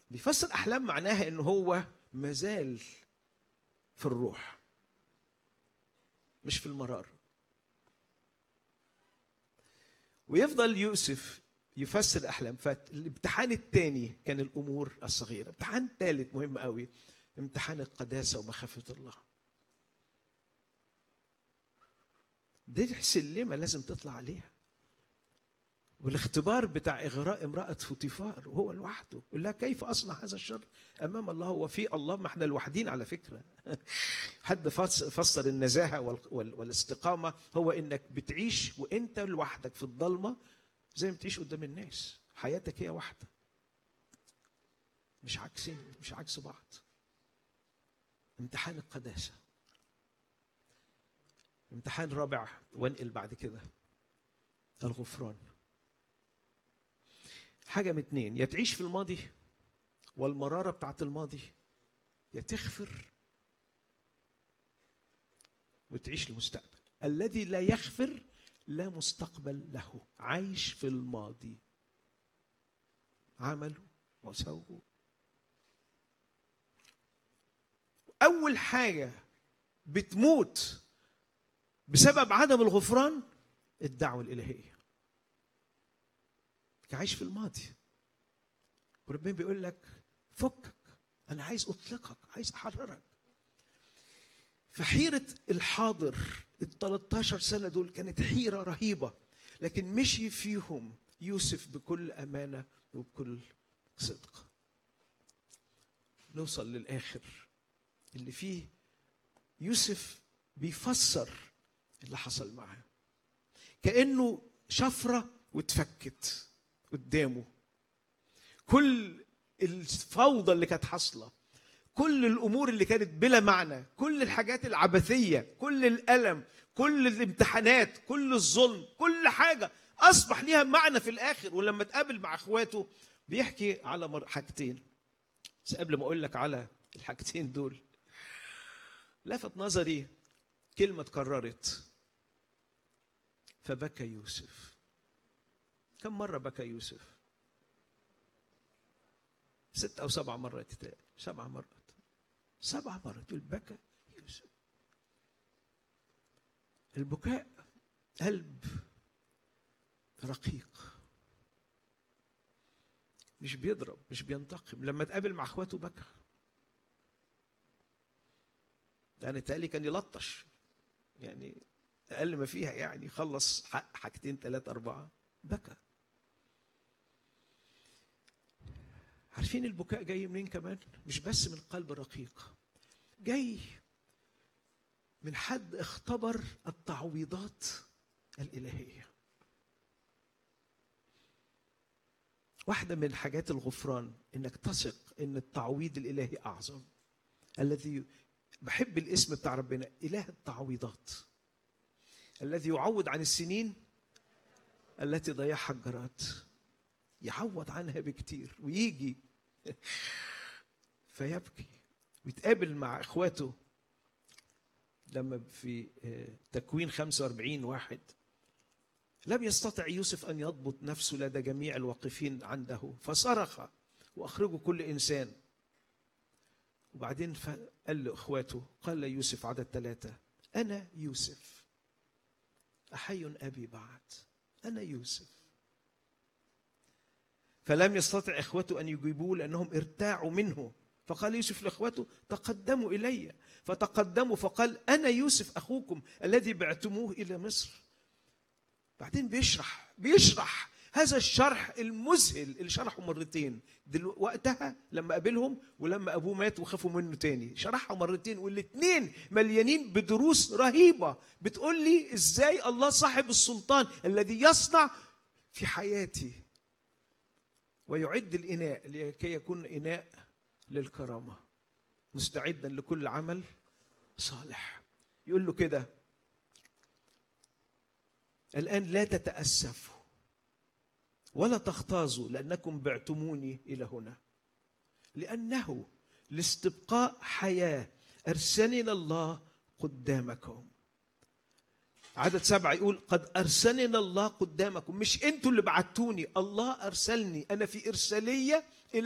بيفسر احلام معناها ان هو مازال في الروح مش في المرار ويفضل يوسف يفسر الاحلام فالامتحان الثاني كان الامور الصغيره الامتحان الثالث مهم قوي امتحان القداسه ومخافه الله دي سلمه لازم تطلع عليها والاختبار بتاع اغراء امراه فوتيفار وهو لوحده يقول لها كيف اصنع هذا الشر امام الله هو في الله ما احنا لوحدين على فكره حد فسر النزاهه والاستقامه هو انك بتعيش وانت لوحدك في الضلمه زي ما بتعيش قدام الناس حياتك هي واحده مش عكسين مش عكس بعض امتحان القداسه امتحان رابع وانقل بعد كده الغفران حاجه من اتنين يا تعيش في الماضي والمراره بتاعت الماضي يا تغفر وتعيش المستقبل الذي لا يغفر لا مستقبل له عايش في الماضي عملوا وسووا اول حاجه بتموت بسبب عدم الغفران الدعوه الالهيه عايش في الماضي وربنا بيقول لك فكك انا عايز اطلقك عايز احررك فحيرة الحاضر ال 13 سنة دول كانت حيرة رهيبة لكن مشي فيهم يوسف بكل أمانة وبكل صدق نوصل للآخر اللي فيه يوسف بيفسر اللي حصل معاه كأنه شفرة واتفكت قدامه كل الفوضى اللي كانت حاصله كل الامور اللي كانت بلا معنى كل الحاجات العبثيه كل الالم كل الامتحانات كل الظلم كل حاجه اصبح ليها معنى في الاخر ولما تقابل مع اخواته بيحكي على حاجتين بس قبل ما اقول لك على الحاجتين دول لفت نظري كلمه اتكررت فبكى يوسف كم مره بكى يوسف ست او سبع مرات تتقال سبع مرات سبع مرات تقول بكى يوسف البكاء قلب رقيق مش بيضرب مش بينتقم لما تقابل مع اخواته بكى يعني تالي كان يلطش يعني اقل ما فيها يعني خلص حق حاجتين ثلاثة أربعة بكى عارفين البكاء جاي منين كمان؟ مش بس من قلب رقيق جاي من حد اختبر التعويضات الإلهية واحدة من حاجات الغفران انك تثق ان التعويض الإلهي أعظم الذي بحب الاسم بتاع ربنا إله التعويضات الذي يعوض عن السنين التي ضيعها الجراد يعوض عنها بكتير ويجي فيبكي ويتقابل مع اخواته لما في تكوين 45 واحد لم يستطع يوسف ان يضبط نفسه لدى جميع الواقفين عنده فصرخ واخرجوا كل انسان وبعدين قال لاخواته قال يوسف عدد ثلاثه انا يوسف احي ابي بعد انا يوسف فلم يستطع اخوته ان يجيبوه لانهم ارتاعوا منه فقال يوسف لاخوته تقدموا الي فتقدموا فقال انا يوسف اخوكم الذي بعتموه الى مصر بعدين بيشرح بيشرح هذا الشرح المذهل اللي شرحه مرتين وقتها لما قابلهم ولما ابوه مات وخافوا منه تاني شرحها مرتين والاثنين مليانين بدروس رهيبه بتقول لي ازاي الله صاحب السلطان الذي يصنع في حياتي ويعد الإناء لكي يكون إناء للكرامة مستعدا لكل عمل صالح يقول له كده الآن لا تتأسفوا ولا تختازوا لأنكم بعتموني إلى هنا لأنه لاستبقاء حياة أرسلنا الله قدامكم عدد سبعة يقول قد أرسلنا الله قدامكم مش أنتوا اللي بعتوني الله أرسلني أنا في إرسالية